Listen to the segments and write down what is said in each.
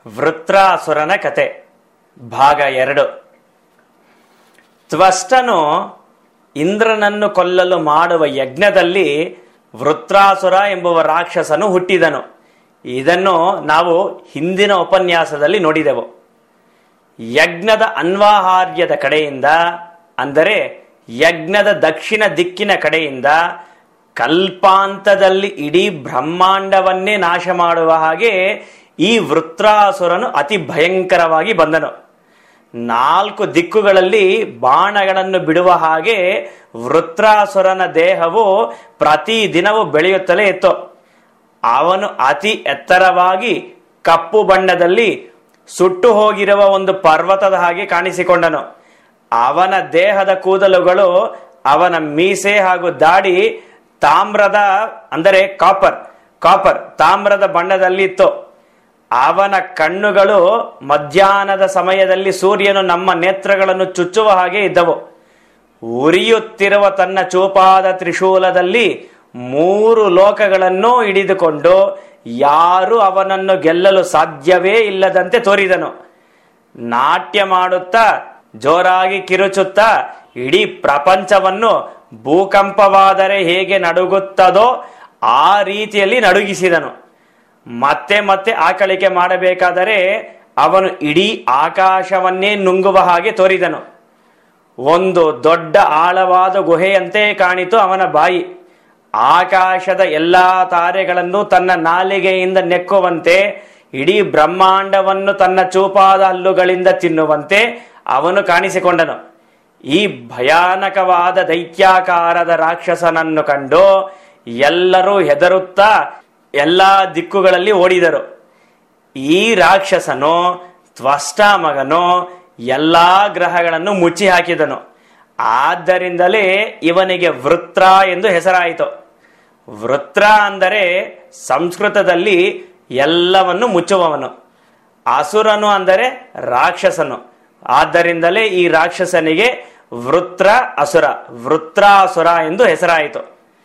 ವೃತ್ರಾಸುರನ ಕತೆ ಭಾಗ ಎರಡು ತ್ವಷ್ಟನು ಇಂದ್ರನನ್ನು ಕೊಲ್ಲಲು ಮಾಡುವ ಯಜ್ಞದಲ್ಲಿ ವೃತ್ರಾಸುರ ಎಂಬುವ ರಾಕ್ಷಸನು ಹುಟ್ಟಿದನು ಇದನ್ನು ನಾವು ಹಿಂದಿನ ಉಪನ್ಯಾಸದಲ್ಲಿ ನೋಡಿದೆವು ಯಜ್ಞದ ಅನ್ವಾಹಾರ್ಯದ ಕಡೆಯಿಂದ ಅಂದರೆ ಯಜ್ಞದ ದಕ್ಷಿಣ ದಿಕ್ಕಿನ ಕಡೆಯಿಂದ ಕಲ್ಪಾಂತದಲ್ಲಿ ಇಡೀ ಬ್ರಹ್ಮಾಂಡವನ್ನೇ ನಾಶ ಮಾಡುವ ಹಾಗೆ ಈ ವೃತ್ರಾಸುರನು ಅತಿ ಭಯಂಕರವಾಗಿ ಬಂದನು ನಾಲ್ಕು ದಿಕ್ಕುಗಳಲ್ಲಿ ಬಾಣಗಳನ್ನು ಬಿಡುವ ಹಾಗೆ ವೃತ್ರಾಸುರನ ದೇಹವು ಪ್ರತಿ ದಿನವೂ ಬೆಳೆಯುತ್ತಲೇ ಇತ್ತು ಅವನು ಅತಿ ಎತ್ತರವಾಗಿ ಕಪ್ಪು ಬಣ್ಣದಲ್ಲಿ ಸುಟ್ಟು ಹೋಗಿರುವ ಒಂದು ಪರ್ವತದ ಹಾಗೆ ಕಾಣಿಸಿಕೊಂಡನು ಅವನ ದೇಹದ ಕೂದಲುಗಳು ಅವನ ಮೀಸೆ ಹಾಗೂ ದಾಡಿ ತಾಮ್ರದ ಅಂದರೆ ಕಾಪರ್ ಕಾಪರ್ ತಾಮ್ರದ ಬಣ್ಣದಲ್ಲಿತ್ತು ಅವನ ಕಣ್ಣುಗಳು ಮಧ್ಯಾಹ್ನದ ಸಮಯದಲ್ಲಿ ಸೂರ್ಯನು ನಮ್ಮ ನೇತ್ರಗಳನ್ನು ಚುಚ್ಚುವ ಹಾಗೆ ಇದ್ದವು ಉರಿಯುತ್ತಿರುವ ತನ್ನ ಚೂಪಾದ ತ್ರಿಶೂಲದಲ್ಲಿ ಮೂರು ಲೋಕಗಳನ್ನು ಹಿಡಿದುಕೊಂಡು ಯಾರು ಅವನನ್ನು ಗೆಲ್ಲಲು ಸಾಧ್ಯವೇ ಇಲ್ಲದಂತೆ ತೋರಿದನು ನಾಟ್ಯ ಮಾಡುತ್ತಾ ಜೋರಾಗಿ ಕಿರುಚುತ್ತಾ ಇಡೀ ಪ್ರಪಂಚವನ್ನು ಭೂಕಂಪವಾದರೆ ಹೇಗೆ ನಡುಗುತ್ತದೋ ಆ ರೀತಿಯಲ್ಲಿ ನಡುಗಿಸಿದನು ಮತ್ತೆ ಮತ್ತೆ ಆಕಳಿಕೆ ಮಾಡಬೇಕಾದರೆ ಅವನು ಇಡೀ ಆಕಾಶವನ್ನೇ ನುಂಗುವ ಹಾಗೆ ತೋರಿದನು ಒಂದು ದೊಡ್ಡ ಆಳವಾದ ಗುಹೆಯಂತೆ ಕಾಣಿತು ಅವನ ಬಾಯಿ ಆಕಾಶದ ಎಲ್ಲಾ ತಾರೆಗಳನ್ನು ತನ್ನ ನಾಲಿಗೆಯಿಂದ ನೆಕ್ಕುವಂತೆ ಇಡೀ ಬ್ರಹ್ಮಾಂಡವನ್ನು ತನ್ನ ಚೂಪಾದ ಹಲ್ಲುಗಳಿಂದ ತಿನ್ನುವಂತೆ ಅವನು ಕಾಣಿಸಿಕೊಂಡನು ಈ ಭಯಾನಕವಾದ ದೈತ್ಯಾಕಾರದ ರಾಕ್ಷಸನನ್ನು ಕಂಡು ಎಲ್ಲರೂ ಹೆದರುತ್ತಾ ಎಲ್ಲಾ ದಿಕ್ಕುಗಳಲ್ಲಿ ಓಡಿದರು ಈ ರಾಕ್ಷಸನು ತ್ವಷ್ಟಾ ಮಗನು ಎಲ್ಲಾ ಗ್ರಹಗಳನ್ನು ಮುಚ್ಚಿ ಹಾಕಿದನು ಆದ್ದರಿಂದಲೇ ಇವನಿಗೆ ವೃತ್ರ ಎಂದು ಹೆಸರಾಯಿತು ವೃತ್ರ ಅಂದರೆ ಸಂಸ್ಕೃತದಲ್ಲಿ ಎಲ್ಲವನ್ನು ಮುಚ್ಚುವವನು ಅಸುರನು ಅಂದರೆ ರಾಕ್ಷಸನು ಆದ್ದರಿಂದಲೇ ಈ ರಾಕ್ಷಸನಿಗೆ ವೃತ್ರ ಅಸುರ ವೃತ್ರಾಸುರ ಎಂದು ಹೆಸರಾಯಿತು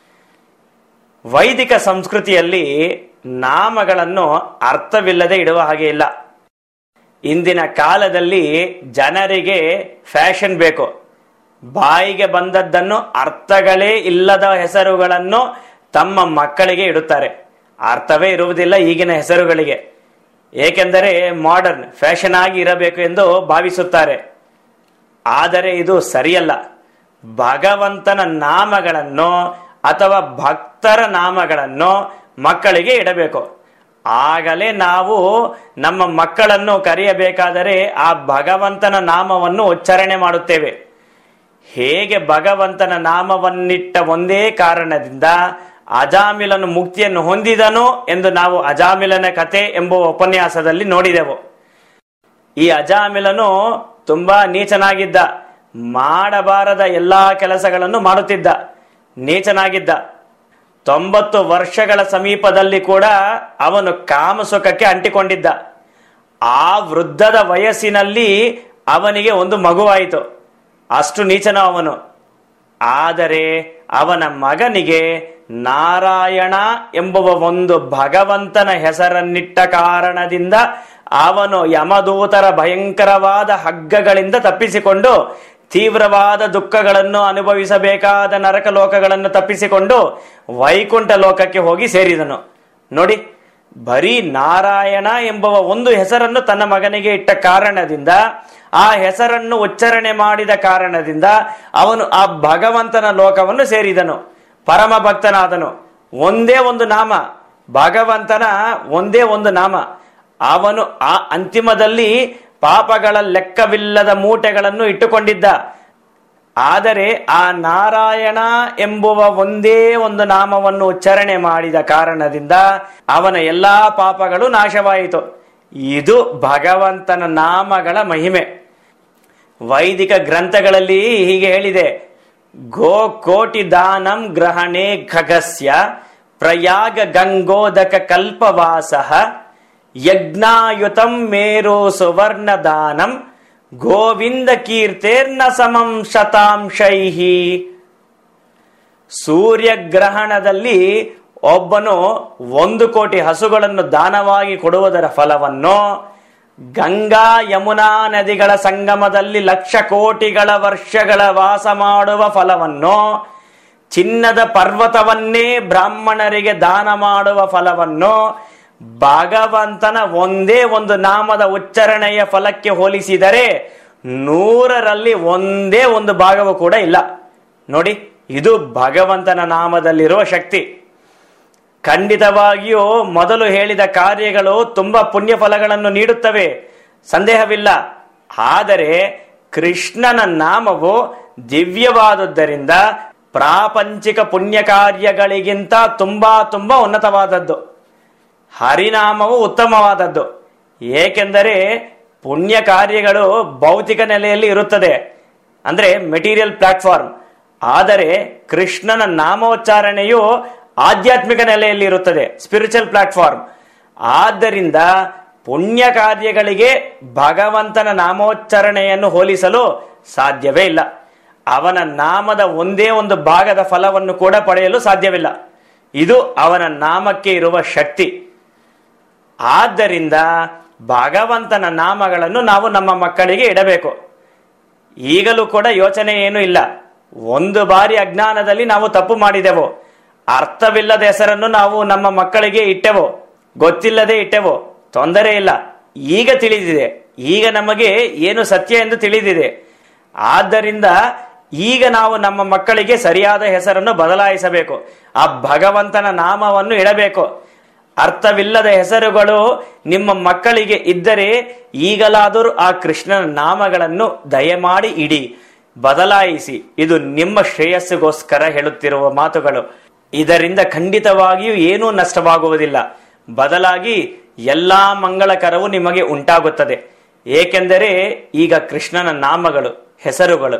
ವೈದಿಕ ಸಂಸ್ಕೃತಿಯಲ್ಲಿ ನಾಮಗಳನ್ನು ಅರ್ಥವಿಲ್ಲದೆ ಇಡುವ ಹಾಗೆ ಇಲ್ಲ ಇಂದಿನ ಕಾಲದಲ್ಲಿ ಜನರಿಗೆ ಫ್ಯಾಷನ್ ಬೇಕು ಬಾಯಿಗೆ ಬಂದದ್ದನ್ನು ಅರ್ಥಗಳೇ ಇಲ್ಲದ ಹೆಸರುಗಳನ್ನು ತಮ್ಮ ಮಕ್ಕಳಿಗೆ ಇಡುತ್ತಾರೆ ಅರ್ಥವೇ ಇರುವುದಿಲ್ಲ ಈಗಿನ ಹೆಸರುಗಳಿಗೆ ಏಕೆಂದರೆ ಮಾಡರ್ನ್ ಫ್ಯಾಷನ್ ಆಗಿ ಇರಬೇಕು ಎಂದು ಭಾವಿಸುತ್ತಾರೆ ಆದರೆ ಇದು ಸರಿಯಲ್ಲ ಭಗವಂತನ ನಾಮಗಳನ್ನು ಅಥವಾ ಭಕ್ತರ ನಾಮಗಳನ್ನು ಮಕ್ಕಳಿಗೆ ಇಡಬೇಕು ಆಗಲೇ ನಾವು ನಮ್ಮ ಮಕ್ಕಳನ್ನು ಕರೆಯಬೇಕಾದರೆ ಆ ಭಗವಂತನ ನಾಮವನ್ನು ಉಚ್ಚಾರಣೆ ಮಾಡುತ್ತೇವೆ ಹೇಗೆ ಭಗವಂತನ ನಾಮವನ್ನಿಟ್ಟ ಒಂದೇ ಕಾರಣದಿಂದ ಅಜಾಮಿಲನು ಮುಕ್ತಿಯನ್ನು ಹೊಂದಿದನು ಎಂದು ನಾವು ಅಜಾಮಿಲನ ಕತೆ ಎಂಬ ಉಪನ್ಯಾಸದಲ್ಲಿ ನೋಡಿದೆವು ಈ ಅಜಾಮಿಲನು ತುಂಬಾ ನೀಚನಾಗಿದ್ದ ಮಾಡಬಾರದ ಎಲ್ಲಾ ಕೆಲಸಗಳನ್ನು ಮಾಡುತ್ತಿದ್ದ ನೀಚನಾಗಿದ್ದ ತೊಂಬತ್ತು ವರ್ಷಗಳ ಸಮೀಪದಲ್ಲಿ ಕೂಡ ಅವನು ಕಾಮಸುಖಕ್ಕೆ ಅಂಟಿಕೊಂಡಿದ್ದ ಆ ವೃದ್ಧದ ವಯಸ್ಸಿನಲ್ಲಿ ಅವನಿಗೆ ಒಂದು ಮಗುವಾಯಿತು ಅಷ್ಟು ನೀಚನ ಅವನು ಆದರೆ ಅವನ ಮಗನಿಗೆ ನಾರಾಯಣ ಎಂಬುವ ಒಂದು ಭಗವಂತನ ಹೆಸರನ್ನಿಟ್ಟ ಕಾರಣದಿಂದ ಅವನು ಯಮದೂತರ ಭಯಂಕರವಾದ ಹಗ್ಗಗಳಿಂದ ತಪ್ಪಿಸಿಕೊಂಡು ತೀವ್ರವಾದ ದುಃಖಗಳನ್ನು ಅನುಭವಿಸಬೇಕಾದ ನರಕ ಲೋಕಗಳನ್ನು ತಪ್ಪಿಸಿಕೊಂಡು ವೈಕುಂಠ ಲೋಕಕ್ಕೆ ಹೋಗಿ ಸೇರಿದನು ನೋಡಿ ಬರೀ ನಾರಾಯಣ ಎಂಬುವ ಒಂದು ಹೆಸರನ್ನು ತನ್ನ ಮಗನಿಗೆ ಇಟ್ಟ ಕಾರಣದಿಂದ ಆ ಹೆಸರನ್ನು ಉಚ್ಚಾರಣೆ ಮಾಡಿದ ಕಾರಣದಿಂದ ಅವನು ಆ ಭಗವಂತನ ಲೋಕವನ್ನು ಸೇರಿದನು ಪರಮ ಭಕ್ತನಾದನು ಒಂದೇ ಒಂದು ನಾಮ ಭಗವಂತನ ಒಂದೇ ಒಂದು ನಾಮ ಅವನು ಆ ಅಂತಿಮದಲ್ಲಿ ಪಾಪಗಳ ಲೆಕ್ಕವಿಲ್ಲದ ಮೂಟೆಗಳನ್ನು ಇಟ್ಟುಕೊಂಡಿದ್ದ ಆದರೆ ಆ ನಾರಾಯಣ ಎಂಬುವ ಒಂದೇ ಒಂದು ನಾಮವನ್ನು ಉಚ್ಚಾರಣೆ ಮಾಡಿದ ಕಾರಣದಿಂದ ಅವನ ಎಲ್ಲಾ ಪಾಪಗಳು ನಾಶವಾಯಿತು ಇದು ಭಗವಂತನ ನಾಮಗಳ ಮಹಿಮೆ ವೈದಿಕ ಗ್ರಂಥಗಳಲ್ಲಿ ಹೀಗೆ ಹೇಳಿದೆ ಗೋ ಕೋಟಿ ದಾನಂ ಗ್ರಹಣೆ ಖಗಸ್ಯ ಪ್ರಯಾಗ ಗಂಗೋದಕ ಕಲ್ಪವಾಸಃ ಯಜ್ಞಾಯುತಂ ಮೇರು ಸುವರ್ಣ ದಾನಂ ಗೋವಿಂದ ಕೀರ್ತೇರ್ನ ಸಮಂ ಶತಾಂಶೈಹಿ ಸೂರ್ಯಗ್ರಹಣದಲ್ಲಿ ಒಬ್ಬನು ಒಂದು ಕೋಟಿ ಹಸುಗಳನ್ನು ದಾನವಾಗಿ ಕೊಡುವುದರ ಫಲವನ್ನು ಗಂಗಾ ಯಮುನಾ ನದಿಗಳ ಸಂಗಮದಲ್ಲಿ ಲಕ್ಷ ಕೋಟಿಗಳ ವರ್ಷಗಳ ವಾಸ ಮಾಡುವ ಫಲವನ್ನು ಚಿನ್ನದ ಪರ್ವತವನ್ನೇ ಬ್ರಾಹ್ಮಣರಿಗೆ ದಾನ ಮಾಡುವ ಫಲವನ್ನು ಭಗವಂತನ ಒಂದೇ ಒಂದು ನಾಮದ ಉಚ್ಚರಣೆಯ ಫಲಕ್ಕೆ ಹೋಲಿಸಿದರೆ ನೂರರಲ್ಲಿ ಒಂದೇ ಒಂದು ಭಾಗವು ಕೂಡ ಇಲ್ಲ ನೋಡಿ ಇದು ಭಗವಂತನ ನಾಮದಲ್ಲಿರುವ ಶಕ್ತಿ ಖಂಡಿತವಾಗಿಯೂ ಮೊದಲು ಹೇಳಿದ ಕಾರ್ಯಗಳು ತುಂಬಾ ಪುಣ್ಯ ಫಲಗಳನ್ನು ನೀಡುತ್ತವೆ ಸಂದೇಹವಿಲ್ಲ ಆದರೆ ಕೃಷ್ಣನ ನಾಮವು ದಿವ್ಯವಾದುದರಿಂದ ಪ್ರಾಪಂಚಿಕ ಪುಣ್ಯ ಕಾರ್ಯಗಳಿಗಿಂತ ತುಂಬಾ ತುಂಬಾ ಉನ್ನತವಾದದ್ದು ಹರಿನಾಮವು ಉತ್ತಮವಾದದ್ದು ಏಕೆಂದರೆ ಪುಣ್ಯ ಕಾರ್ಯಗಳು ಭೌತಿಕ ನೆಲೆಯಲ್ಲಿ ಇರುತ್ತದೆ ಅಂದ್ರೆ ಮೆಟೀರಿಯಲ್ ಪ್ಲಾಟ್ಫಾರ್ಮ್ ಆದರೆ ಕೃಷ್ಣನ ನಾಮೋಚ್ಚಾರಣೆಯು ಆಧ್ಯಾತ್ಮಿಕ ನೆಲೆಯಲ್ಲಿ ಇರುತ್ತದೆ ಸ್ಪಿರಿಚುವಲ್ ಪ್ಲಾಟ್ಫಾರ್ಮ್ ಆದ್ದರಿಂದ ಪುಣ್ಯ ಕಾರ್ಯಗಳಿಗೆ ಭಗವಂತನ ನಾಮೋಚ್ಚರಣೆಯನ್ನು ಹೋಲಿಸಲು ಸಾಧ್ಯವೇ ಇಲ್ಲ ಅವನ ನಾಮದ ಒಂದೇ ಒಂದು ಭಾಗದ ಫಲವನ್ನು ಕೂಡ ಪಡೆಯಲು ಸಾಧ್ಯವಿಲ್ಲ ಇದು ಅವನ ನಾಮಕ್ಕೆ ಇರುವ ಶಕ್ತಿ ಆದ್ದರಿಂದ ಭಗವಂತನ ನಾಮಗಳನ್ನು ನಾವು ನಮ್ಮ ಮಕ್ಕಳಿಗೆ ಇಡಬೇಕು ಈಗಲೂ ಕೂಡ ಯೋಚನೆ ಏನೂ ಇಲ್ಲ ಒಂದು ಬಾರಿ ಅಜ್ಞಾನದಲ್ಲಿ ನಾವು ತಪ್ಪು ಮಾಡಿದೆವು ಅರ್ಥವಿಲ್ಲದ ಹೆಸರನ್ನು ನಾವು ನಮ್ಮ ಮಕ್ಕಳಿಗೆ ಇಟ್ಟೆವು ಗೊತ್ತಿಲ್ಲದೆ ಇಟ್ಟೆವು ತೊಂದರೆ ಇಲ್ಲ ಈಗ ತಿಳಿದಿದೆ ಈಗ ನಮಗೆ ಏನು ಸತ್ಯ ಎಂದು ತಿಳಿದಿದೆ ಆದ್ದರಿಂದ ಈಗ ನಾವು ನಮ್ಮ ಮಕ್ಕಳಿಗೆ ಸರಿಯಾದ ಹೆಸರನ್ನು ಬದಲಾಯಿಸಬೇಕು ಆ ಭಗವಂತನ ನಾಮವನ್ನು ಇಡಬೇಕು ಅರ್ಥವಿಲ್ಲದ ಹೆಸರುಗಳು ನಿಮ್ಮ ಮಕ್ಕಳಿಗೆ ಇದ್ದರೆ ಈಗಲಾದರೂ ಆ ಕೃಷ್ಣನ ನಾಮಗಳನ್ನು ದಯಮಾಡಿ ಇಡಿ ಬದಲಾಯಿಸಿ ಇದು ನಿಮ್ಮ ಶ್ರೇಯಸ್ಸಿಗೋಸ್ಕರ ಹೇಳುತ್ತಿರುವ ಮಾತುಗಳು ಇದರಿಂದ ಖಂಡಿತವಾಗಿಯೂ ಏನೂ ನಷ್ಟವಾಗುವುದಿಲ್ಲ ಬದಲಾಗಿ ಎಲ್ಲಾ ಮಂಗಳಕರವು ನಿಮಗೆ ಉಂಟಾಗುತ್ತದೆ ಏಕೆಂದರೆ ಈಗ ಕೃಷ್ಣನ ನಾಮಗಳು ಹೆಸರುಗಳು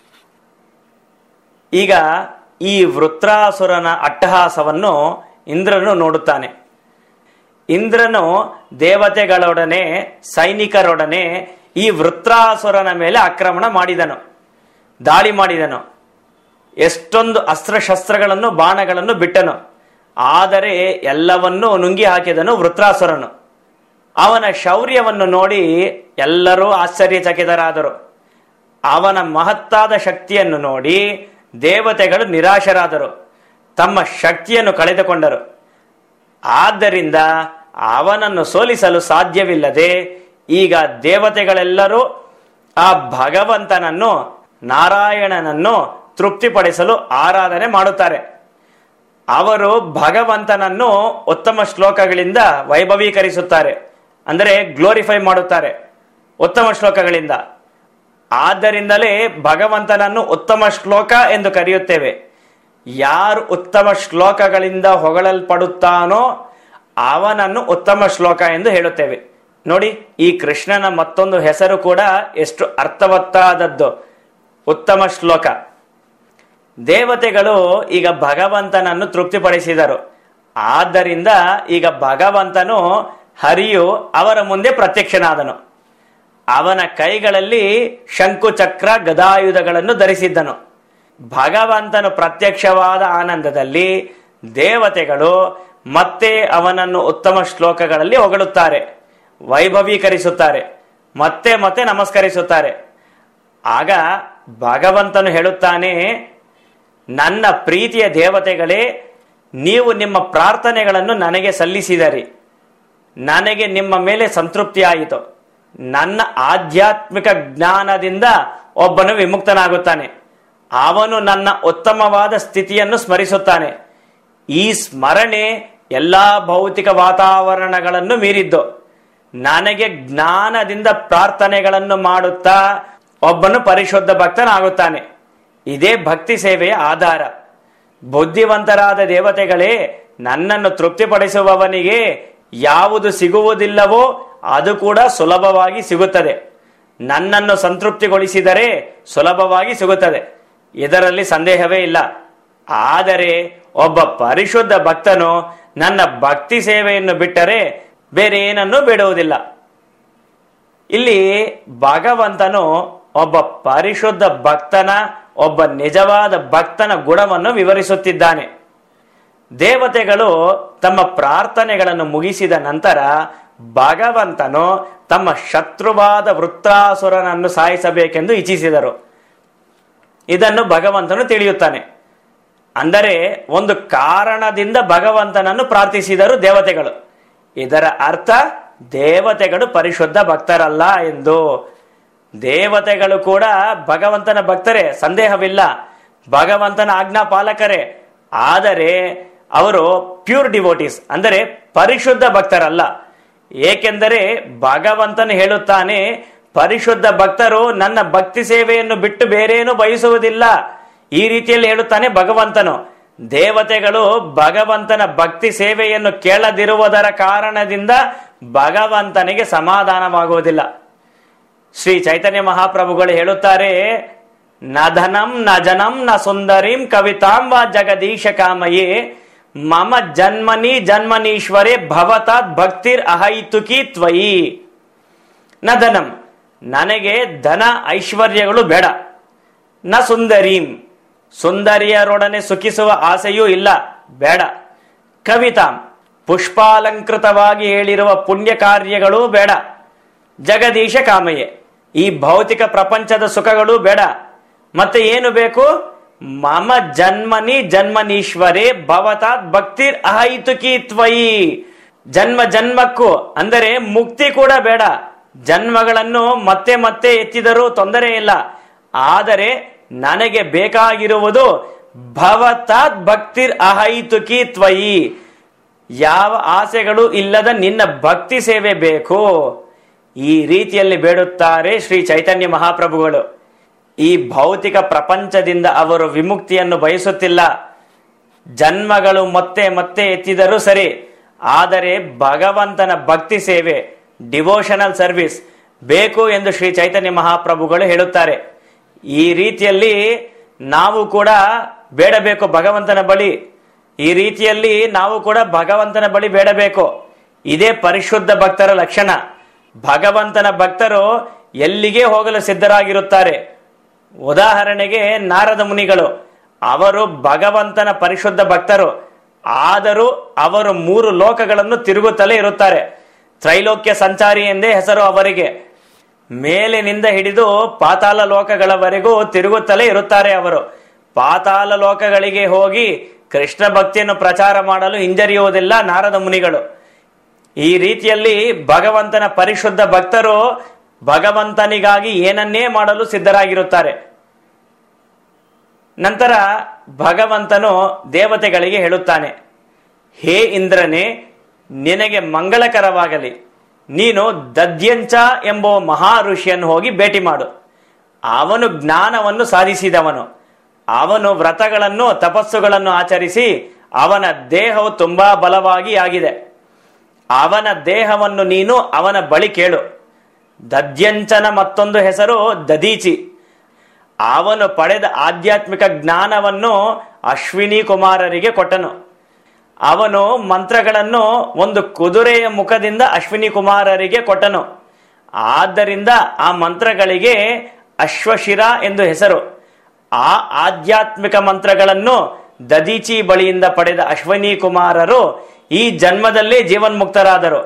ಈಗ ಈ ವೃತ್ರಾಸುರನ ಅಟ್ಟಹಾಸವನ್ನು ಇಂದ್ರನು ನೋಡುತ್ತಾನೆ ಇಂದ್ರನು ದೇವತೆಗಳೊಡನೆ ಸೈನಿಕರೊಡನೆ ಈ ವೃತ್ರಾಸುರನ ಮೇಲೆ ಆಕ್ರಮಣ ಮಾಡಿದನು ದಾಳಿ ಮಾಡಿದನು ಎಷ್ಟೊಂದು ಅಸ್ತ್ರಶಸ್ತ್ರಗಳನ್ನು ಬಾಣಗಳನ್ನು ಬಿಟ್ಟನು ಆದರೆ ಎಲ್ಲವನ್ನೂ ನುಂಗಿ ಹಾಕಿದನು ವೃತ್ರಾಸುರನು ಅವನ ಶೌರ್ಯವನ್ನು ನೋಡಿ ಎಲ್ಲರೂ ಆಶ್ಚರ್ಯಚಕಿತರಾದರು ಅವನ ಮಹತ್ತಾದ ಶಕ್ತಿಯನ್ನು ನೋಡಿ ದೇವತೆಗಳು ನಿರಾಶರಾದರು ತಮ್ಮ ಶಕ್ತಿಯನ್ನು ಕಳೆದುಕೊಂಡರು ಆದ್ದರಿಂದ ಅವನನ್ನು ಸೋಲಿಸಲು ಸಾಧ್ಯವಿಲ್ಲದೆ ಈಗ ದೇವತೆಗಳೆಲ್ಲರೂ ಆ ಭಗವಂತನನ್ನು ನಾರಾಯಣನನ್ನು ತೃಪ್ತಿಪಡಿಸಲು ಆರಾಧನೆ ಮಾಡುತ್ತಾರೆ ಅವರು ಭಗವಂತನನ್ನು ಉತ್ತಮ ಶ್ಲೋಕಗಳಿಂದ ವೈಭವೀಕರಿಸುತ್ತಾರೆ ಅಂದರೆ ಗ್ಲೋರಿಫೈ ಮಾಡುತ್ತಾರೆ ಉತ್ತಮ ಶ್ಲೋಕಗಳಿಂದ ಆದ್ದರಿಂದಲೇ ಭಗವಂತನನ್ನು ಉತ್ತಮ ಶ್ಲೋಕ ಎಂದು ಕರೆಯುತ್ತೇವೆ ಯಾರು ಉತ್ತಮ ಶ್ಲೋಕಗಳಿಂದ ಹೊಗಳಲ್ಪಡುತ್ತಾನೋ ಅವನನ್ನು ಉತ್ತಮ ಶ್ಲೋಕ ಎಂದು ಹೇಳುತ್ತೇವೆ ನೋಡಿ ಈ ಕೃಷ್ಣನ ಮತ್ತೊಂದು ಹೆಸರು ಕೂಡ ಎಷ್ಟು ಅರ್ಥವತ್ತಾದದ್ದು ಉತ್ತಮ ಶ್ಲೋಕ ದೇವತೆಗಳು ಈಗ ಭಗವಂತನನ್ನು ತೃಪ್ತಿಪಡಿಸಿದರು ಆದ್ದರಿಂದ ಈಗ ಭಗವಂತನು ಹರಿಯು ಅವರ ಮುಂದೆ ಪ್ರತ್ಯಕ್ಷನಾದನು ಅವನ ಕೈಗಳಲ್ಲಿ ಶಂಕು ಚಕ್ರ ಗದಾಯುಧಗಳನ್ನು ಧರಿಸಿದ್ದನು ಭಗವಂತನು ಪ್ರತ್ಯಕ್ಷವಾದ ಆನಂದದಲ್ಲಿ ದೇವತೆಗಳು ಮತ್ತೆ ಅವನನ್ನು ಉತ್ತಮ ಶ್ಲೋಕಗಳಲ್ಲಿ ಹೊಗಳುತ್ತಾರೆ ವೈಭವೀಕರಿಸುತ್ತಾರೆ ಮತ್ತೆ ಮತ್ತೆ ನಮಸ್ಕರಿಸುತ್ತಾರೆ ಆಗ ಭಗವಂತನು ಹೇಳುತ್ತಾನೆ ನನ್ನ ಪ್ರೀತಿಯ ದೇವತೆಗಳೇ ನೀವು ನಿಮ್ಮ ಪ್ರಾರ್ಥನೆಗಳನ್ನು ನನಗೆ ಸಲ್ಲಿಸಿದರಿ ನನಗೆ ನಿಮ್ಮ ಮೇಲೆ ಸಂತೃಪ್ತಿಯಾಯಿತು ನನ್ನ ಆಧ್ಯಾತ್ಮಿಕ ಜ್ಞಾನದಿಂದ ಒಬ್ಬನು ವಿಮುಕ್ತನಾಗುತ್ತಾನೆ ಅವನು ನನ್ನ ಉತ್ತಮವಾದ ಸ್ಥಿತಿಯನ್ನು ಸ್ಮರಿಸುತ್ತಾನೆ ಈ ಸ್ಮರಣೆ ಎಲ್ಲಾ ಭೌತಿಕ ವಾತಾವರಣಗಳನ್ನು ಮೀರಿದ್ದು ನನಗೆ ಜ್ಞಾನದಿಂದ ಪ್ರಾರ್ಥನೆಗಳನ್ನು ಮಾಡುತ್ತಾ ಒಬ್ಬನು ಪರಿಶುದ್ಧ ಭಕ್ತನಾಗುತ್ತಾನೆ ಇದೇ ಭಕ್ತಿ ಸೇವೆಯ ಆಧಾರ ಬುದ್ಧಿವಂತರಾದ ದೇವತೆಗಳೇ ನನ್ನನ್ನು ತೃಪ್ತಿಪಡಿಸುವವನಿಗೆ ಯಾವುದು ಸಿಗುವುದಿಲ್ಲವೋ ಅದು ಕೂಡ ಸುಲಭವಾಗಿ ಸಿಗುತ್ತದೆ ನನ್ನನ್ನು ಸಂತೃಪ್ತಿಗೊಳಿಸಿದರೆ ಸುಲಭವಾಗಿ ಸಿಗುತ್ತದೆ ಇದರಲ್ಲಿ ಸಂದೇಹವೇ ಇಲ್ಲ ಆದರೆ ಒಬ್ಬ ಪರಿಶುದ್ಧ ಭಕ್ತನು ನನ್ನ ಭಕ್ತಿ ಸೇವೆಯನ್ನು ಬಿಟ್ಟರೆ ಬೇರೆ ಏನನ್ನೂ ಬಿಡುವುದಿಲ್ಲ ಇಲ್ಲಿ ಭಗವಂತನು ಒಬ್ಬ ಪರಿಶುದ್ಧ ಭಕ್ತನ ಒಬ್ಬ ನಿಜವಾದ ಭಕ್ತನ ಗುಣವನ್ನು ವಿವರಿಸುತ್ತಿದ್ದಾನೆ ದೇವತೆಗಳು ತಮ್ಮ ಪ್ರಾರ್ಥನೆಗಳನ್ನು ಮುಗಿಸಿದ ನಂತರ ಭಗವಂತನು ತಮ್ಮ ಶತ್ರುವಾದ ವೃತ್ರಾಸುರನನ್ನು ಸಾಯಿಸಬೇಕೆಂದು ಇಚ್ಛಿಸಿದರು ಇದನ್ನು ಭಗವಂತನು ತಿಳಿಯುತ್ತಾನೆ ಅಂದರೆ ಒಂದು ಕಾರಣದಿಂದ ಭಗವಂತನನ್ನು ಪ್ರಾರ್ಥಿಸಿದರು ದೇವತೆಗಳು ಇದರ ಅರ್ಥ ದೇವತೆಗಳು ಪರಿಶುದ್ಧ ಭಕ್ತರಲ್ಲ ಎಂದು ದೇವತೆಗಳು ಕೂಡ ಭಗವಂತನ ಭಕ್ತರೇ ಸಂದೇಹವಿಲ್ಲ ಭಗವಂತನ ಆಜ್ಞಾ ಪಾಲಕರೇ ಆದರೆ ಅವರು ಪ್ಯೂರ್ ಡಿವೋಟೀಸ್ ಅಂದರೆ ಪರಿಶುದ್ಧ ಭಕ್ತರಲ್ಲ ಏಕೆಂದರೆ ಭಗವಂತನು ಹೇಳುತ್ತಾನೆ ಪರಿಶುದ್ಧ ಭಕ್ತರು ನನ್ನ ಭಕ್ತಿ ಸೇವೆಯನ್ನು ಬಿಟ್ಟು ಬೇರೇನು ಬಯಸುವುದಿಲ್ಲ ಈ ರೀತಿಯಲ್ಲಿ ಹೇಳುತ್ತಾನೆ ಭಗವಂತನು ದೇವತೆಗಳು ಭಗವಂತನ ಭಕ್ತಿ ಸೇವೆಯನ್ನು ಕೇಳದಿರುವುದರ ಕಾರಣದಿಂದ ಭಗವಂತನಿಗೆ ಸಮಾಧಾನವಾಗುವುದಿಲ್ಲ ಶ್ರೀ ಚೈತನ್ಯ ಮಹಾಪ್ರಭುಗಳು ಹೇಳುತ್ತಾರೆ ನ ಧನಂ ನ ಜನಂ ನ ಸುಂದರಿಂ ಕವಿತಾಂ ವಾ ಜಗದೀಶ ಕಾಮಯೇ ಮಮ ಜನ್ಮನಿ ಜನ್ಮನೀಶ್ವರೇ ಭವತಾತ್ ಭಕ್ತಿರ್ ಅಹೈತುಕಿ ತ್ವಯಿ ನ ಧನಂ ನನಗೆ ಧನ ಐಶ್ವರ್ಯಗಳು ಬೇಡ ನ ಸುಂದರೀಂ ಸುಂದರಿಯರೊಡನೆ ಸುಖಿಸುವ ಆಸೆಯೂ ಇಲ್ಲ ಬೇಡ ಕವಿತಾಂ ಪುಷ್ಪಾಲಂಕೃತವಾಗಿ ಹೇಳಿರುವ ಪುಣ್ಯ ಕಾರ್ಯಗಳೂ ಬೇಡ ಜಗದೀಶ ಕಾಮಯೆ ಈ ಭೌತಿಕ ಪ್ರಪಂಚದ ಸುಖಗಳು ಬೇಡ ಮತ್ತೆ ಏನು ಬೇಕು ಮಮ ಜನ್ಮನಿ ಜನ್ಮನೀಶ್ವರೇ ಭವತಾತ್ ಭಕ್ತಿರ್ ಅಹೈತುಕಿ ತ್ವಯಿ ಜನ್ಮ ಜನ್ಮಕ್ಕೂ ಅಂದರೆ ಮುಕ್ತಿ ಕೂಡ ಬೇಡ ಜನ್ಮಗಳನ್ನು ಮತ್ತೆ ಮತ್ತೆ ಎತ್ತಿದರೂ ತೊಂದರೆ ಇಲ್ಲ ಆದರೆ ನನಗೆ ಬೇಕಾಗಿರುವುದು ಭವತಾತ್ ಭಕ್ತಿರ್ ಅಹೈತುಕಿ ತ್ವಯಿ ಯಾವ ಆಸೆಗಳು ಇಲ್ಲದ ನಿನ್ನ ಭಕ್ತಿ ಸೇವೆ ಬೇಕು ಈ ರೀತಿಯಲ್ಲಿ ಬೇಡುತ್ತಾರೆ ಶ್ರೀ ಚೈತನ್ಯ ಮಹಾಪ್ರಭುಗಳು ಈ ಭೌತಿಕ ಪ್ರಪಂಚದಿಂದ ಅವರು ವಿಮುಕ್ತಿಯನ್ನು ಬಯಸುತ್ತಿಲ್ಲ ಜನ್ಮಗಳು ಮತ್ತೆ ಮತ್ತೆ ಎತ್ತಿದರೂ ಸರಿ ಆದರೆ ಭಗವಂತನ ಭಕ್ತಿ ಸೇವೆ ಡಿವೋಷನಲ್ ಸರ್ವಿಸ್ ಬೇಕು ಎಂದು ಶ್ರೀ ಚೈತನ್ಯ ಮಹಾಪ್ರಭುಗಳು ಹೇಳುತ್ತಾರೆ ಈ ರೀತಿಯಲ್ಲಿ ನಾವು ಕೂಡ ಬೇಡಬೇಕು ಭಗವಂತನ ಬಳಿ ಈ ರೀತಿಯಲ್ಲಿ ನಾವು ಕೂಡ ಭಗವಂತನ ಬಳಿ ಬೇಡಬೇಕು ಇದೇ ಪರಿಶುದ್ಧ ಭಕ್ತರ ಲಕ್ಷಣ ಭಗವಂತನ ಭಕ್ತರು ಎಲ್ಲಿಗೆ ಹೋಗಲು ಸಿದ್ಧರಾಗಿರುತ್ತಾರೆ ಉದಾಹರಣೆಗೆ ನಾರದ ಮುನಿಗಳು ಅವರು ಭಗವಂತನ ಪರಿಶುದ್ಧ ಭಕ್ತರು ಆದರೂ ಅವರು ಮೂರು ಲೋಕಗಳನ್ನು ತಿರುಗುತ್ತಲೇ ಇರುತ್ತಾರೆ ತ್ರೈಲೋಕ್ಯ ಸಂಚಾರಿ ಎಂದೇ ಹೆಸರು ಅವರಿಗೆ ಮೇಲಿನಿಂದ ಹಿಡಿದು ಪಾತಾಳ ಲೋಕಗಳವರೆಗೂ ತಿರುಗುತ್ತಲೇ ಇರುತ್ತಾರೆ ಅವರು ಪಾತಾಳ ಲೋಕಗಳಿಗೆ ಹೋಗಿ ಕೃಷ್ಣ ಭಕ್ತಿಯನ್ನು ಪ್ರಚಾರ ಮಾಡಲು ಹಿಂಜರಿಯುವುದಿಲ್ಲ ನಾರದ ಮುನಿಗಳು ಈ ರೀತಿಯಲ್ಲಿ ಭಗವಂತನ ಪರಿಶುದ್ಧ ಭಕ್ತರು ಭಗವಂತನಿಗಾಗಿ ಏನನ್ನೇ ಮಾಡಲು ಸಿದ್ಧರಾಗಿರುತ್ತಾರೆ ನಂತರ ಭಗವಂತನು ದೇವತೆಗಳಿಗೆ ಹೇಳುತ್ತಾನೆ ಹೇ ಇಂದ್ರನೇ ನಿನಗೆ ಮಂಗಳಕರವಾಗಲಿ ನೀನು ದದ್ಯಂಚ ಎಂಬ ಮಹಾ ಋಷಿಯನ್ನು ಹೋಗಿ ಭೇಟಿ ಮಾಡು ಅವನು ಜ್ಞಾನವನ್ನು ಸಾಧಿಸಿದವನು ಅವನು ವ್ರತಗಳನ್ನು ತಪಸ್ಸುಗಳನ್ನು ಆಚರಿಸಿ ಅವನ ದೇಹವು ತುಂಬಾ ಬಲವಾಗಿ ಆಗಿದೆ ಅವನ ದೇಹವನ್ನು ನೀನು ಅವನ ಬಳಿ ಕೇಳು ದದ್ಯಂಚನ ಮತ್ತೊಂದು ಹೆಸರು ದದೀಚಿ ಅವನು ಪಡೆದ ಆಧ್ಯಾತ್ಮಿಕ ಜ್ಞಾನವನ್ನು ಅಶ್ವಿನಿ ಕುಮಾರರಿಗೆ ಕೊಟ್ಟನು ಅವನು ಮಂತ್ರಗಳನ್ನು ಒಂದು ಕುದುರೆಯ ಮುಖದಿಂದ ಅಶ್ವಿನಿ ಕುಮಾರರಿಗೆ ಕೊಟ್ಟನು ಆದ್ದರಿಂದ ಆ ಮಂತ್ರಗಳಿಗೆ ಅಶ್ವಶಿರ ಎಂದು ಹೆಸರು ಆ ಆಧ್ಯಾತ್ಮಿಕ ಮಂತ್ರಗಳನ್ನು ದದೀಚಿ ಬಳಿಯಿಂದ ಪಡೆದ ಅಶ್ವಿನಿ ಕುಮಾರರು ಈ ಜನ್ಮದಲ್ಲೇ ಜೀವನ್ಮುಕ್ತರಾದರು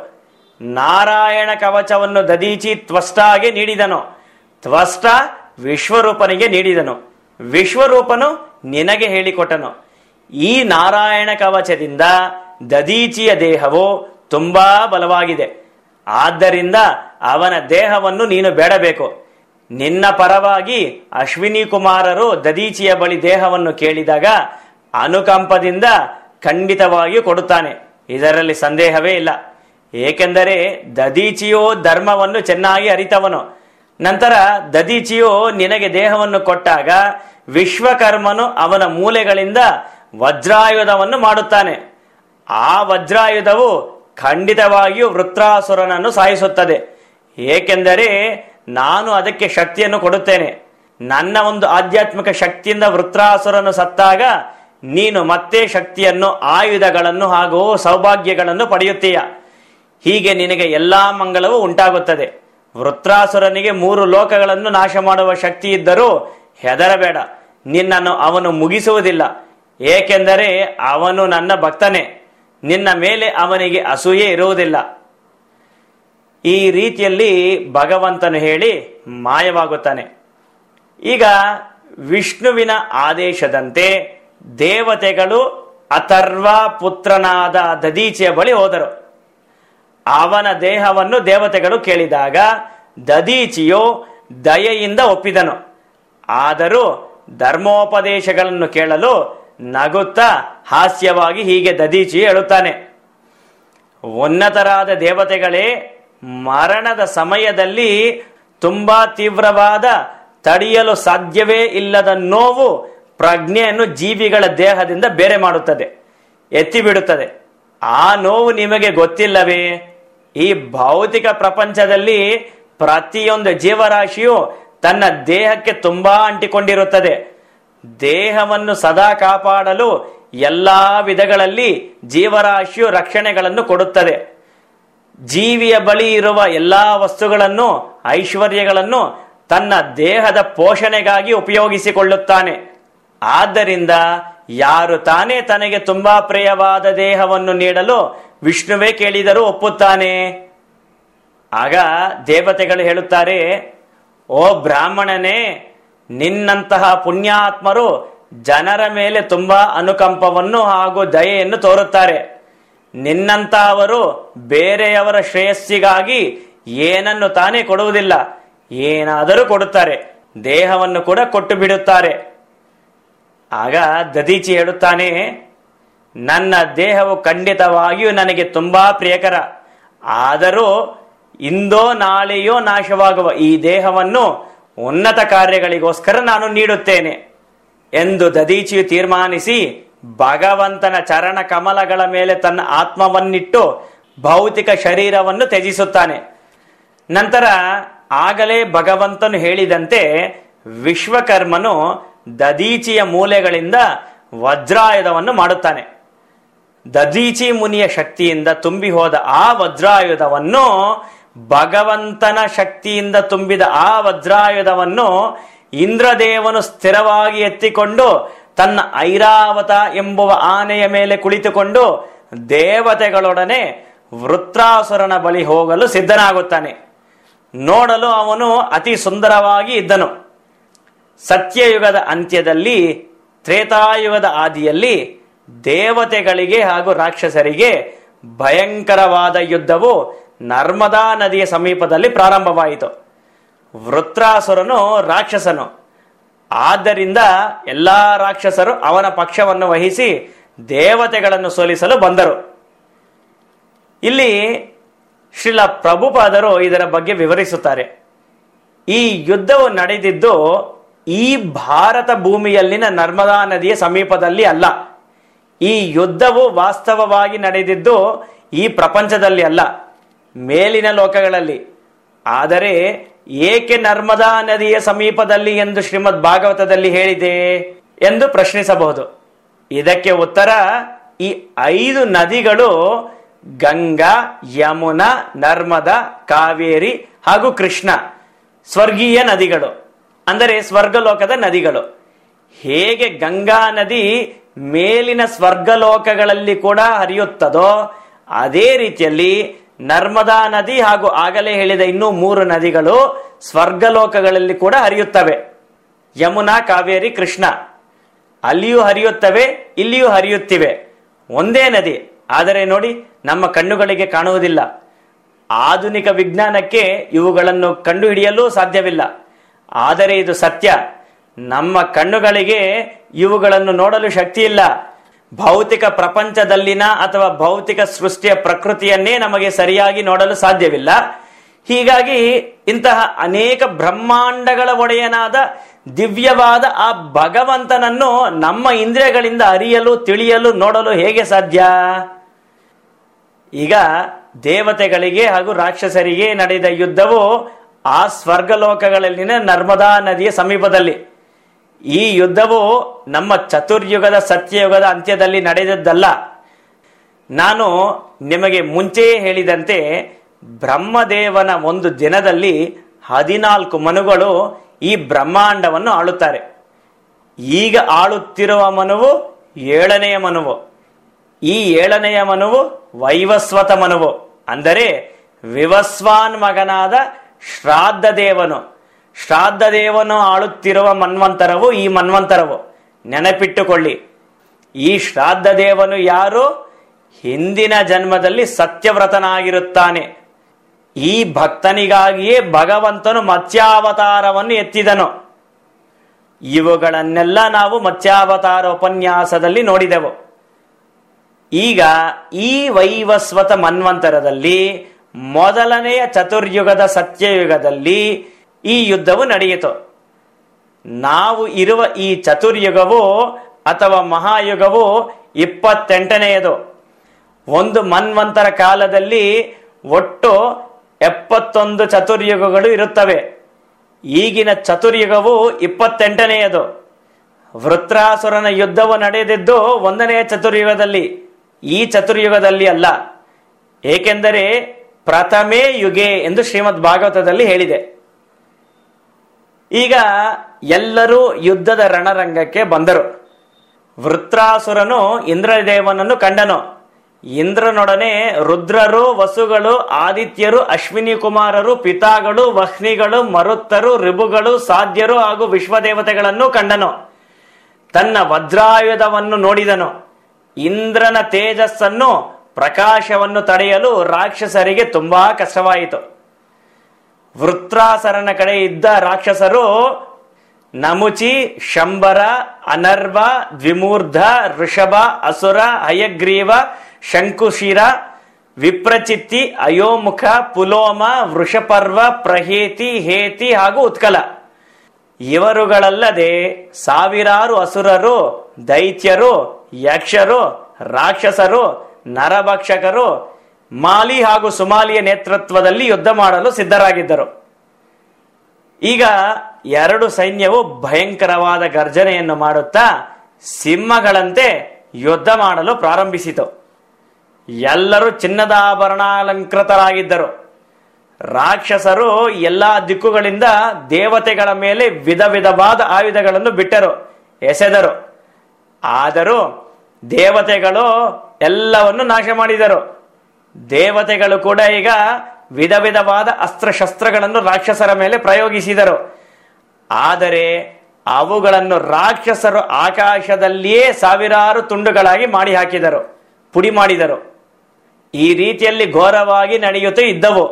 ನಾರಾಯಣ ಕವಚವನ್ನು ದದೀಚಿ ತ್ವಷ್ಟಾಗೆ ನೀಡಿದನು ತ್ವಷ್ಟ ವಿಶ್ವರೂಪನಿಗೆ ನೀಡಿದನು ವಿಶ್ವರೂಪನು ನಿನಗೆ ಹೇಳಿಕೊಟ್ಟನು ಈ ನಾರಾಯಣ ಕವಚದಿಂದ ದದೀಚಿಯ ದೇಹವು ತುಂಬಾ ಬಲವಾಗಿದೆ ಆದ್ದರಿಂದ ಅವನ ದೇಹವನ್ನು ನೀನು ಬೇಡಬೇಕು ನಿನ್ನ ಪರವಾಗಿ ಅಶ್ವಿನಿ ಕುಮಾರರು ದದೀಚಿಯ ಬಳಿ ದೇಹವನ್ನು ಕೇಳಿದಾಗ ಅನುಕಂಪದಿಂದ ಖಂಡಿತವಾಗಿಯೂ ಕೊಡುತ್ತಾನೆ ಇದರಲ್ಲಿ ಸಂದೇಹವೇ ಇಲ್ಲ ಏಕೆಂದರೆ ದದೀಚಿಯು ಧರ್ಮವನ್ನು ಚೆನ್ನಾಗಿ ಅರಿತವನು ನಂತರ ದದೀಚಿಯು ನಿನಗೆ ದೇಹವನ್ನು ಕೊಟ್ಟಾಗ ವಿಶ್ವಕರ್ಮನು ಅವನ ಮೂಲೆಗಳಿಂದ ವಜ್ರಾಯುಧವನ್ನು ಮಾಡುತ್ತಾನೆ ಆ ವಜ್ರಾಯುಧವು ಖಂಡಿತವಾಗಿಯೂ ವೃತ್ರಾಸುರನನ್ನು ಸಾಯಿಸುತ್ತದೆ ಏಕೆಂದರೆ ನಾನು ಅದಕ್ಕೆ ಶಕ್ತಿಯನ್ನು ಕೊಡುತ್ತೇನೆ ನನ್ನ ಒಂದು ಆಧ್ಯಾತ್ಮಿಕ ಶಕ್ತಿಯಿಂದ ವೃತ್ರಾಸುರನು ಸತ್ತಾಗ ನೀನು ಮತ್ತೆ ಶಕ್ತಿಯನ್ನು ಆಯುಧಗಳನ್ನು ಹಾಗೂ ಸೌಭಾಗ್ಯಗಳನ್ನು ಪಡೆಯುತ್ತೀಯ ಹೀಗೆ ನಿನಗೆ ಎಲ್ಲಾ ಮಂಗಳವೂ ಉಂಟಾಗುತ್ತದೆ ವೃತ್ರಾಸುರನಿಗೆ ಮೂರು ಲೋಕಗಳನ್ನು ನಾಶ ಮಾಡುವ ಶಕ್ತಿ ಇದ್ದರೂ ಹೆದರಬೇಡ ನಿನ್ನನ್ನು ಅವನು ಮುಗಿಸುವುದಿಲ್ಲ ಏಕೆಂದರೆ ಅವನು ನನ್ನ ಭಕ್ತನೇ ನಿನ್ನ ಮೇಲೆ ಅವನಿಗೆ ಅಸೂಯೆ ಇರುವುದಿಲ್ಲ ಈ ರೀತಿಯಲ್ಲಿ ಭಗವಂತನು ಹೇಳಿ ಮಾಯವಾಗುತ್ತಾನೆ ಈಗ ವಿಷ್ಣುವಿನ ಆದೇಶದಂತೆ ದೇವತೆಗಳು ಅಥರ್ವ ಪುತ್ರನಾದ ದದೀಚಿಯ ಬಳಿ ಹೋದರು ಅವನ ದೇಹವನ್ನು ದೇವತೆಗಳು ಕೇಳಿದಾಗ ದದೀಚಿಯು ದಯೆಯಿಂದ ಒಪ್ಪಿದನು ಆದರೂ ಧರ್ಮೋಪದೇಶಗಳನ್ನು ಕೇಳಲು ನಗುತ್ತಾ ಹಾಸ್ಯವಾಗಿ ಹೀಗೆ ದದೀಚಿ ಹೇಳುತ್ತಾನೆ ಉನ್ನತರಾದ ದೇವತೆಗಳೇ ಮರಣದ ಸಮಯದಲ್ಲಿ ತುಂಬಾ ತೀವ್ರವಾದ ತಡೆಯಲು ಸಾಧ್ಯವೇ ಇಲ್ಲದ ನೋವು ಪ್ರಜ್ಞೆಯನ್ನು ಜೀವಿಗಳ ದೇಹದಿಂದ ಬೇರೆ ಮಾಡುತ್ತದೆ ಎತ್ತಿ ಬಿಡುತ್ತದೆ ಆ ನೋವು ನಿಮಗೆ ಗೊತ್ತಿಲ್ಲವೇ ಈ ಭೌತಿಕ ಪ್ರಪಂಚದಲ್ಲಿ ಪ್ರತಿಯೊಂದು ಜೀವರಾಶಿಯು ತನ್ನ ದೇಹಕ್ಕೆ ತುಂಬಾ ಅಂಟಿಕೊಂಡಿರುತ್ತದೆ ದೇಹವನ್ನು ಸದಾ ಕಾಪಾಡಲು ಎಲ್ಲಾ ವಿಧಗಳಲ್ಲಿ ಜೀವರಾಶಿಯು ರಕ್ಷಣೆಗಳನ್ನು ಕೊಡುತ್ತದೆ ಜೀವಿಯ ಬಳಿ ಇರುವ ಎಲ್ಲಾ ವಸ್ತುಗಳನ್ನು ಐಶ್ವರ್ಯಗಳನ್ನು ತನ್ನ ದೇಹದ ಪೋಷಣೆಗಾಗಿ ಉಪಯೋಗಿಸಿಕೊಳ್ಳುತ್ತಾನೆ ಆದ್ದರಿಂದ ಯಾರು ತಾನೇ ತನಗೆ ತುಂಬಾ ಪ್ರಿಯವಾದ ದೇಹವನ್ನು ನೀಡಲು ವಿಷ್ಣುವೇ ಕೇಳಿದರೂ ಒಪ್ಪುತ್ತಾನೆ ಆಗ ದೇವತೆಗಳು ಹೇಳುತ್ತಾರೆ ಓ ಬ್ರಾಹ್ಮಣನೇ ನಿನ್ನಂತಹ ಪುಣ್ಯಾತ್ಮರು ಜನರ ಮೇಲೆ ತುಂಬಾ ಅನುಕಂಪವನ್ನು ಹಾಗೂ ದಯೆಯನ್ನು ತೋರುತ್ತಾರೆ ನಿನ್ನಂತಹವರು ಬೇರೆಯವರ ಶ್ರೇಯಸ್ಸಿಗಾಗಿ ಏನನ್ನು ತಾನೇ ಕೊಡುವುದಿಲ್ಲ ಏನಾದರೂ ಕೊಡುತ್ತಾರೆ ದೇಹವನ್ನು ಕೂಡ ಕೊಟ್ಟು ಬಿಡುತ್ತಾರೆ ಆಗ ದದೀಚಿ ಹೇಳುತ್ತಾನೆ ನನ್ನ ದೇಹವು ಖಂಡಿತವಾಗಿಯೂ ನನಗೆ ತುಂಬಾ ಪ್ರಿಯಕರ ಆದರೂ ಇಂದೋ ನಾಳೆಯೋ ನಾಶವಾಗುವ ಈ ದೇಹವನ್ನು ಉನ್ನತ ಕಾರ್ಯಗಳಿಗೋಸ್ಕರ ನಾನು ನೀಡುತ್ತೇನೆ ಎಂದು ದದೀಚಿಯು ತೀರ್ಮಾನಿಸಿ ಭಗವಂತನ ಚರಣ ಕಮಲಗಳ ಮೇಲೆ ತನ್ನ ಆತ್ಮವನ್ನಿಟ್ಟು ಭೌತಿಕ ಶರೀರವನ್ನು ತ್ಯಜಿಸುತ್ತಾನೆ ನಂತರ ಆಗಲೇ ಭಗವಂತನು ಹೇಳಿದಂತೆ ವಿಶ್ವಕರ್ಮನು ದದೀಚಿಯ ಮೂಲೆಗಳಿಂದ ವಜ್ರಾಯುಧವನ್ನು ಮಾಡುತ್ತಾನೆ ದದೀಚಿ ಮುನಿಯ ಶಕ್ತಿಯಿಂದ ತುಂಬಿ ಹೋದ ಆ ವಜ್ರಾಯುಧವನ್ನು ಭಗವಂತನ ಶಕ್ತಿಯಿಂದ ತುಂಬಿದ ಆ ವಜ್ರಾಯುಧವನ್ನು ಇಂದ್ರದೇವನು ಸ್ಥಿರವಾಗಿ ಎತ್ತಿಕೊಂಡು ತನ್ನ ಐರಾವತ ಎಂಬುವ ಆನೆಯ ಮೇಲೆ ಕುಳಿತುಕೊಂಡು ದೇವತೆಗಳೊಡನೆ ವೃತ್ರಾಸುರನ ಬಳಿ ಹೋಗಲು ಸಿದ್ಧನಾಗುತ್ತಾನೆ ನೋಡಲು ಅವನು ಅತಿ ಸುಂದರವಾಗಿ ಇದ್ದನು ಸತ್ಯಯುಗದ ಅಂತ್ಯದಲ್ಲಿ ತ್ರೇತಾಯುಗದ ಆದಿಯಲ್ಲಿ ದೇವತೆಗಳಿಗೆ ಹಾಗೂ ರಾಕ್ಷಸರಿಗೆ ಭಯಂಕರವಾದ ಯುದ್ಧವು ನರ್ಮದಾ ನದಿಯ ಸಮೀಪದಲ್ಲಿ ಪ್ರಾರಂಭವಾಯಿತು ವೃತ್ರಾಸುರನು ರಾಕ್ಷಸನು ಆದ್ದರಿಂದ ಎಲ್ಲಾ ರಾಕ್ಷಸರು ಅವನ ಪಕ್ಷವನ್ನು ವಹಿಸಿ ದೇವತೆಗಳನ್ನು ಸೋಲಿಸಲು ಬಂದರು ಇಲ್ಲಿ ಶ್ರೀಲ ಪ್ರಭುಪಾದರು ಇದರ ಬಗ್ಗೆ ವಿವರಿಸುತ್ತಾರೆ ಈ ಯುದ್ಧವು ನಡೆದಿದ್ದು ಈ ಭಾರತ ಭೂಮಿಯಲ್ಲಿನ ನರ್ಮದಾ ನದಿಯ ಸಮೀಪದಲ್ಲಿ ಅಲ್ಲ ಈ ಯುದ್ಧವು ವಾಸ್ತವವಾಗಿ ನಡೆದಿದ್ದು ಈ ಪ್ರಪಂಚದಲ್ಲಿ ಅಲ್ಲ ಮೇಲಿನ ಲೋಕಗಳಲ್ಲಿ ಆದರೆ ಏಕೆ ನರ್ಮದಾ ನದಿಯ ಸಮೀಪದಲ್ಲಿ ಎಂದು ಶ್ರೀಮದ್ ಭಾಗವತದಲ್ಲಿ ಹೇಳಿದೆ ಎಂದು ಪ್ರಶ್ನಿಸಬಹುದು ಇದಕ್ಕೆ ಉತ್ತರ ಈ ಐದು ನದಿಗಳು ಗಂಗಾ ಯಮುನಾ ನರ್ಮದಾ ಕಾವೇರಿ ಹಾಗೂ ಕೃಷ್ಣ ಸ್ವರ್ಗೀಯ ನದಿಗಳು ಅಂದರೆ ಸ್ವರ್ಗಲೋಕದ ನದಿಗಳು ಹೇಗೆ ಗಂಗಾ ನದಿ ಮೇಲಿನ ಸ್ವರ್ಗಲೋಕಗಳಲ್ಲಿ ಕೂಡ ಹರಿಯುತ್ತದೋ ಅದೇ ರೀತಿಯಲ್ಲಿ ನರ್ಮದಾ ನದಿ ಹಾಗೂ ಆಗಲೇ ಹೇಳಿದ ಇನ್ನೂ ಮೂರು ನದಿಗಳು ಸ್ವರ್ಗಲೋಕಗಳಲ್ಲಿ ಕೂಡ ಹರಿಯುತ್ತವೆ ಯಮುನಾ ಕಾವೇರಿ ಕೃಷ್ಣ ಅಲ್ಲಿಯೂ ಹರಿಯುತ್ತವೆ ಇಲ್ಲಿಯೂ ಹರಿಯುತ್ತಿವೆ ಒಂದೇ ನದಿ ಆದರೆ ನೋಡಿ ನಮ್ಮ ಕಣ್ಣುಗಳಿಗೆ ಕಾಣುವುದಿಲ್ಲ ಆಧುನಿಕ ವಿಜ್ಞಾನಕ್ಕೆ ಇವುಗಳನ್ನು ಕಂಡುಹಿಡಿಯಲು ಸಾಧ್ಯವಿಲ್ಲ ಆದರೆ ಇದು ಸತ್ಯ ನಮ್ಮ ಕಣ್ಣುಗಳಿಗೆ ಇವುಗಳನ್ನು ನೋಡಲು ಶಕ್ತಿ ಇಲ್ಲ ಭೌತಿಕ ಪ್ರಪಂಚದಲ್ಲಿನ ಅಥವಾ ಭೌತಿಕ ಸೃಷ್ಟಿಯ ಪ್ರಕೃತಿಯನ್ನೇ ನಮಗೆ ಸರಿಯಾಗಿ ನೋಡಲು ಸಾಧ್ಯವಿಲ್ಲ ಹೀಗಾಗಿ ಇಂತಹ ಅನೇಕ ಬ್ರಹ್ಮಾಂಡಗಳ ಒಡೆಯನಾದ ದಿವ್ಯವಾದ ಆ ಭಗವಂತನನ್ನು ನಮ್ಮ ಇಂದ್ರಿಯಗಳಿಂದ ಅರಿಯಲು ತಿಳಿಯಲು ನೋಡಲು ಹೇಗೆ ಸಾಧ್ಯ ಈಗ ದೇವತೆಗಳಿಗೆ ಹಾಗೂ ರಾಕ್ಷಸರಿಗೆ ನಡೆದ ಯುದ್ಧವು ಆ ಸ್ವರ್ಗಲೋಕಗಳಲ್ಲಿನ ನರ್ಮದಾ ನದಿಯ ಸಮೀಪದಲ್ಲಿ ಈ ಯುದ್ಧವು ನಮ್ಮ ಚತುರ್ಯುಗದ ಸತ್ಯಯುಗದ ಅಂತ್ಯದಲ್ಲಿ ನಡೆದದ್ದಲ್ಲ ನಾನು ನಿಮಗೆ ಮುಂಚೆಯೇ ಹೇಳಿದಂತೆ ಬ್ರಹ್ಮದೇವನ ಒಂದು ದಿನದಲ್ಲಿ ಹದಿನಾಲ್ಕು ಮನುಗಳು ಈ ಬ್ರಹ್ಮಾಂಡವನ್ನು ಆಳುತ್ತಾರೆ ಈಗ ಆಳುತ್ತಿರುವ ಮನುವು ಏಳನೆಯ ಮನುವು ಈ ಏಳನೆಯ ಮನುವು ವೈವಸ್ವತ ಮನುವು ಅಂದರೆ ವಿವಸ್ವಾನ್ ಮಗನಾದ ಶ್ರಾದ್ದ ದೇವನು ಶ್ರಾದ್ದ ದೇವನು ಆಳುತ್ತಿರುವ ಮನ್ವಂತರವು ಈ ಮನ್ವಂತರವು ನೆನಪಿಟ್ಟುಕೊಳ್ಳಿ ಈ ಶ್ರಾದ್ದ ದೇವನು ಯಾರು ಹಿಂದಿನ ಜನ್ಮದಲ್ಲಿ ಸತ್ಯವ್ರತನಾಗಿರುತ್ತಾನೆ ಈ ಭಕ್ತನಿಗಾಗಿಯೇ ಭಗವಂತನು ಮತ್ಸ್ಯಾವತಾರವನ್ನು ಎತ್ತಿದನು ಇವುಗಳನ್ನೆಲ್ಲ ನಾವು ಮತ್ಸ್ಯಾವತಾರ ಉಪನ್ಯಾಸದಲ್ಲಿ ನೋಡಿದೆವು ಈಗ ಈ ವೈವಸ್ವತ ಮನ್ವಂತರದಲ್ಲಿ ಮೊದಲನೆಯ ಚತುರ್ಯುಗದ ಸತ್ಯಯುಗದಲ್ಲಿ ಈ ಯುದ್ಧವು ನಡೆಯಿತು ನಾವು ಇರುವ ಈ ಚತುರ್ಯುಗವು ಅಥವಾ ಮಹಾಯುಗವು ಇಪ್ಪತ್ತೆಂಟನೆಯದು ಒಂದು ಮನ್ವಂತರ ಕಾಲದಲ್ಲಿ ಒಟ್ಟು ಎಪ್ಪತ್ತೊಂದು ಚತುರ್ಯುಗಗಳು ಇರುತ್ತವೆ ಈಗಿನ ಚತುರ್ಯುಗವು ಇಪ್ಪತ್ತೆಂಟನೆಯದು ವೃತ್ರಾಸುರನ ಯುದ್ಧವು ನಡೆದಿದ್ದು ಒಂದನೆಯ ಚತುರ್ಯುಗದಲ್ಲಿ ಈ ಚತುರ್ಯುಗದಲ್ಲಿ ಅಲ್ಲ ಏಕೆಂದರೆ ಪ್ರಥಮೇ ಯುಗೆ ಎಂದು ಶ್ರೀಮದ್ ಭಾಗವತದಲ್ಲಿ ಹೇಳಿದೆ ಈಗ ಎಲ್ಲರೂ ಯುದ್ಧದ ರಣರಂಗಕ್ಕೆ ಬಂದರು ವೃತ್ರಾಸುರನು ಇಂದ್ರದೇವನನ್ನು ಕಂಡನು ಇಂದ್ರನೊಡನೆ ರುದ್ರರು ವಸುಗಳು ಆದಿತ್ಯರು ಅಶ್ವಿನಿ ಕುಮಾರರು ಪಿತಾಗಳು ವಹ್ನಿಗಳು ಮರುತ್ತರು ರಿಬುಗಳು ಸಾಧ್ಯರು ಹಾಗೂ ವಿಶ್ವದೇವತೆಗಳನ್ನು ಕಂಡನು ತನ್ನ ವಜ್ರಾಯುಧವನ್ನು ನೋಡಿದನು ಇಂದ್ರನ ತೇಜಸ್ಸನ್ನು ಪ್ರಕಾಶವನ್ನು ತಡೆಯಲು ರಾಕ್ಷಸರಿಗೆ ತುಂಬಾ ಕಷ್ಟವಾಯಿತು ವೃತ್ರಾಸರನ ಕಡೆ ಇದ್ದ ರಾಕ್ಷಸರು ನಮುಚಿ ಶಂಬರ ಅನರ್ವ ದ್ವಿಮೂರ್ಧ ಋಷಭ ಅಸುರ ಹಯಗ್ರೀವ ಶಂಕುಶಿರ ವಿಪ್ರಚಿತ್ತಿ ಅಯೋಮುಖ ಪುಲೋಮ ವೃಷಪರ್ವ ಪ್ರಹೇತಿ ಹೇತಿ ಹಾಗೂ ಉತ್ಕಲ ಇವರುಗಳಲ್ಲದೆ ಸಾವಿರಾರು ಅಸುರರು ದೈತ್ಯರು ಯಕ್ಷರು ರಾಕ್ಷಸರು ನರಭಕ್ಷಕರು ಮಾಲಿ ಹಾಗೂ ಸುಮಾಲಿಯ ನೇತೃತ್ವದಲ್ಲಿ ಯುದ್ಧ ಮಾಡಲು ಸಿದ್ಧರಾಗಿದ್ದರು ಈಗ ಎರಡು ಸೈನ್ಯವು ಭಯಂಕರವಾದ ಗರ್ಜನೆಯನ್ನು ಮಾಡುತ್ತಾ ಸಿಂಹಗಳಂತೆ ಯುದ್ಧ ಮಾಡಲು ಪ್ರಾರಂಭಿಸಿತು ಎಲ್ಲರೂ ಚಿನ್ನದ ಆಭರಣಾಲಂಕೃತರಾಗಿದ್ದರು ರಾಕ್ಷಸರು ಎಲ್ಲಾ ದಿಕ್ಕುಗಳಿಂದ ದೇವತೆಗಳ ಮೇಲೆ ವಿಧ ವಿಧವಾದ ಆಯುಧಗಳನ್ನು ಬಿಟ್ಟರು ಎಸೆದರು ಆದರೂ ದೇವತೆಗಳು ಎಲ್ಲವನ್ನು ನಾಶ ಮಾಡಿದರು ದೇವತೆಗಳು ಕೂಡ ಈಗ ವಿಧ ವಿಧವಾದ ಅಸ್ತ್ರಶಸ್ತ್ರಗಳನ್ನು ರಾಕ್ಷಸರ ಮೇಲೆ ಪ್ರಯೋಗಿಸಿದರು ಆದರೆ ಅವುಗಳನ್ನು ರಾಕ್ಷಸರು ಆಕಾಶದಲ್ಲಿಯೇ ಸಾವಿರಾರು ತುಂಡುಗಳಾಗಿ ಮಾಡಿ ಹಾಕಿದರು ಪುಡಿ ಮಾಡಿದರು ಈ ರೀತಿಯಲ್ಲಿ ಘೋರವಾಗಿ ನಡೆಯುತ್ತಾ ಇದ್ದವು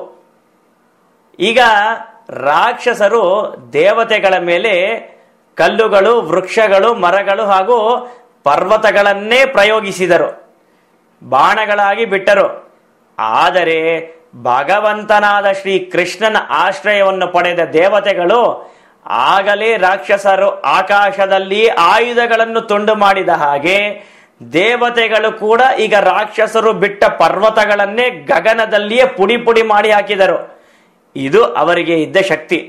ಈಗ ರಾಕ್ಷಸರು ದೇವತೆಗಳ ಮೇಲೆ ಕಲ್ಲುಗಳು ವೃಕ್ಷಗಳು ಮರಗಳು ಹಾಗೂ ಪರ್ವತಗಳನ್ನೇ ಪ್ರಯೋಗಿಸಿದರು ಬಾಣಗಳಾಗಿ ಬಿಟ್ಟರು ಆದರೆ ಭಗವಂತನಾದ ಶ್ರೀ ಕೃಷ್ಣನ ಆಶ್ರಯವನ್ನು ಪಡೆದ ದೇವತೆಗಳು ಆಗಲೇ ರಾಕ್ಷಸರು ಆಕಾಶದಲ್ಲಿ ಆಯುಧಗಳನ್ನು ತುಂಡು ಮಾಡಿದ ಹಾಗೆ ದೇವತೆಗಳು ಕೂಡ ಈಗ ರಾಕ್ಷಸರು ಬಿಟ್ಟ ಪರ್ವತಗಳನ್ನೇ ಗಗನದಲ್ಲಿಯೇ ಪುಡಿ ಪುಡಿ ಮಾಡಿ ಹಾಕಿದರು ಇದು ಅವರಿಗೆ ಇದ್ದ ಶಕ್ತಿ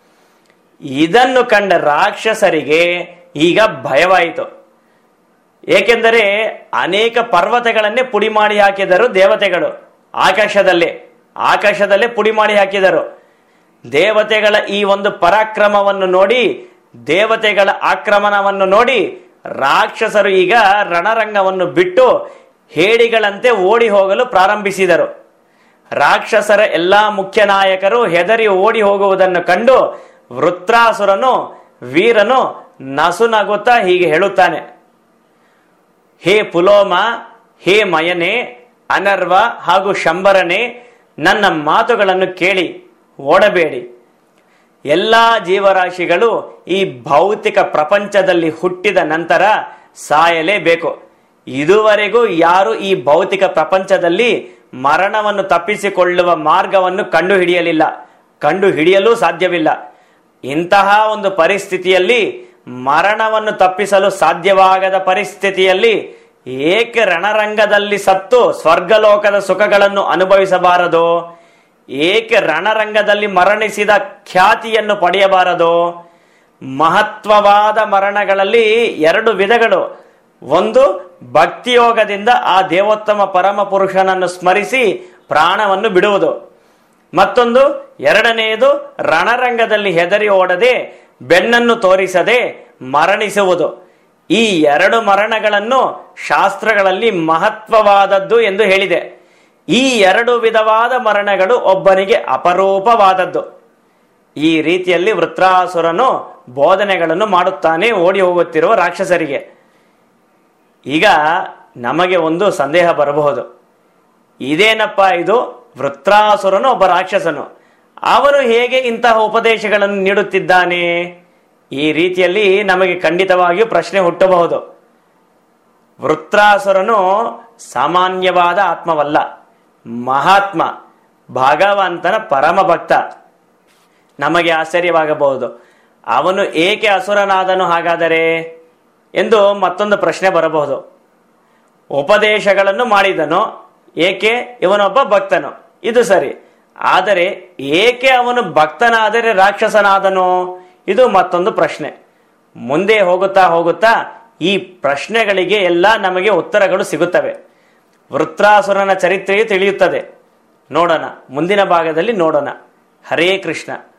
ಇದನ್ನು ಕಂಡ ರಾಕ್ಷಸರಿಗೆ ಈಗ ಭಯವಾಯಿತು ಏಕೆಂದರೆ ಅನೇಕ ಪರ್ವತಗಳನ್ನೇ ಪುಡಿ ಮಾಡಿ ಹಾಕಿದರು ದೇವತೆಗಳು ಆಕಾಶದಲ್ಲೇ ಆಕಾಶದಲ್ಲೇ ಪುಡಿ ಮಾಡಿ ಹಾಕಿದರು ದೇವತೆಗಳ ಈ ಒಂದು ಪರಾಕ್ರಮವನ್ನು ನೋಡಿ ದೇವತೆಗಳ ಆಕ್ರಮಣವನ್ನು ನೋಡಿ ರಾಕ್ಷಸರು ಈಗ ರಣರಂಗವನ್ನು ಬಿಟ್ಟು ಹೇಡಿಗಳಂತೆ ಓಡಿ ಹೋಗಲು ಪ್ರಾರಂಭಿಸಿದರು ರಾಕ್ಷಸರ ಎಲ್ಲಾ ಮುಖ್ಯ ನಾಯಕರು ಹೆದರಿ ಓಡಿ ಹೋಗುವುದನ್ನು ಕಂಡು ವೃತ್ರಾಸುರನು ವೀರನು ನಸುನಗುತ್ತಾ ಹೀಗೆ ಹೇಳುತ್ತಾನೆ ಹೇ ಪುಲೋಮ ಹೇ ಮಯನೆ ಅನರ್ವ ಹಾಗೂ ಶಂಬರನೆ ನನ್ನ ಮಾತುಗಳನ್ನು ಕೇಳಿ ಓಡಬೇಡಿ ಎಲ್ಲಾ ಜೀವರಾಶಿಗಳು ಈ ಭೌತಿಕ ಪ್ರಪಂಚದಲ್ಲಿ ಹುಟ್ಟಿದ ನಂತರ ಸಾಯಲೇಬೇಕು ಇದುವರೆಗೂ ಯಾರು ಈ ಭೌತಿಕ ಪ್ರಪಂಚದಲ್ಲಿ ಮರಣವನ್ನು ತಪ್ಪಿಸಿಕೊಳ್ಳುವ ಮಾರ್ಗವನ್ನು ಕಂಡು ಹಿಡಿಯಲಿಲ್ಲ ಕಂಡು ಹಿಡಿಯಲು ಸಾಧ್ಯವಿಲ್ಲ ಇಂತಹ ಒಂದು ಪರಿಸ್ಥಿತಿಯಲ್ಲಿ ಮರಣವನ್ನು ತಪ್ಪಿಸಲು ಸಾಧ್ಯವಾಗದ ಪರಿಸ್ಥಿತಿಯಲ್ಲಿ ಏಕೆ ರಣರಂಗದಲ್ಲಿ ಸತ್ತು ಸ್ವರ್ಗಲೋಕದ ಸುಖಗಳನ್ನು ಅನುಭವಿಸಬಾರದು ಏಕೆ ರಣರಂಗದಲ್ಲಿ ಮರಣಿಸಿದ ಖ್ಯಾತಿಯನ್ನು ಪಡೆಯಬಾರದು ಮಹತ್ವವಾದ ಮರಣಗಳಲ್ಲಿ ಎರಡು ವಿಧಗಳು ಒಂದು ಭಕ್ತಿಯೋಗದಿಂದ ಆ ದೇವೋತ್ತಮ ಪರಮ ಪುರುಷನನ್ನು ಸ್ಮರಿಸಿ ಪ್ರಾಣವನ್ನು ಬಿಡುವುದು ಮತ್ತೊಂದು ಎರಡನೆಯದು ರಣರಂಗದಲ್ಲಿ ಹೆದರಿ ಓಡದೆ ಬೆನ್ನನ್ನು ತೋರಿಸದೆ ಮರಣಿಸುವುದು ಈ ಎರಡು ಮರಣಗಳನ್ನು ಶಾಸ್ತ್ರಗಳಲ್ಲಿ ಮಹತ್ವವಾದದ್ದು ಎಂದು ಹೇಳಿದೆ ಈ ಎರಡು ವಿಧವಾದ ಮರಣಗಳು ಒಬ್ಬನಿಗೆ ಅಪರೂಪವಾದದ್ದು ಈ ರೀತಿಯಲ್ಲಿ ವೃತ್ರಾಸುರನು ಬೋಧನೆಗಳನ್ನು ಮಾಡುತ್ತಾನೆ ಓಡಿ ಹೋಗುತ್ತಿರುವ ರಾಕ್ಷಸರಿಗೆ ಈಗ ನಮಗೆ ಒಂದು ಸಂದೇಹ ಬರಬಹುದು ಇದೇನಪ್ಪ ಇದು ವೃತ್ರಾಸುರನು ಒಬ್ಬ ರಾಕ್ಷಸನು ಅವನು ಹೇಗೆ ಇಂತಹ ಉಪದೇಶಗಳನ್ನು ನೀಡುತ್ತಿದ್ದಾನೆ ಈ ರೀತಿಯಲ್ಲಿ ನಮಗೆ ಖಂಡಿತವಾಗಿಯೂ ಪ್ರಶ್ನೆ ಹುಟ್ಟಬಹುದು ವೃತ್ರಾಸುರನು ಸಾಮಾನ್ಯವಾದ ಆತ್ಮವಲ್ಲ ಮಹಾತ್ಮ ಭಗವಂತನ ಪರಮ ಭಕ್ತ ನಮಗೆ ಆಶ್ಚರ್ಯವಾಗಬಹುದು ಅವನು ಏಕೆ ಅಸುರನಾದನು ಹಾಗಾದರೆ ಎಂದು ಮತ್ತೊಂದು ಪ್ರಶ್ನೆ ಬರಬಹುದು ಉಪದೇಶಗಳನ್ನು ಮಾಡಿದನು ಏಕೆ ಇವನೊಬ್ಬ ಭಕ್ತನು ಇದು ಸರಿ ಆದರೆ ಏಕೆ ಅವನು ಭಕ್ತನಾದರೆ ರಾಕ್ಷಸನಾದನು ಇದು ಮತ್ತೊಂದು ಪ್ರಶ್ನೆ ಮುಂದೆ ಹೋಗುತ್ತಾ ಹೋಗುತ್ತಾ ಈ ಪ್ರಶ್ನೆಗಳಿಗೆ ಎಲ್ಲ ನಮಗೆ ಉತ್ತರಗಳು ಸಿಗುತ್ತವೆ ವೃತ್ರಾಸುರನ ಚರಿತ್ರೆಯು ತಿಳಿಯುತ್ತದೆ ನೋಡೋಣ ಮುಂದಿನ ಭಾಗದಲ್ಲಿ ನೋಡೋಣ ಹರೇ ಕೃಷ್ಣ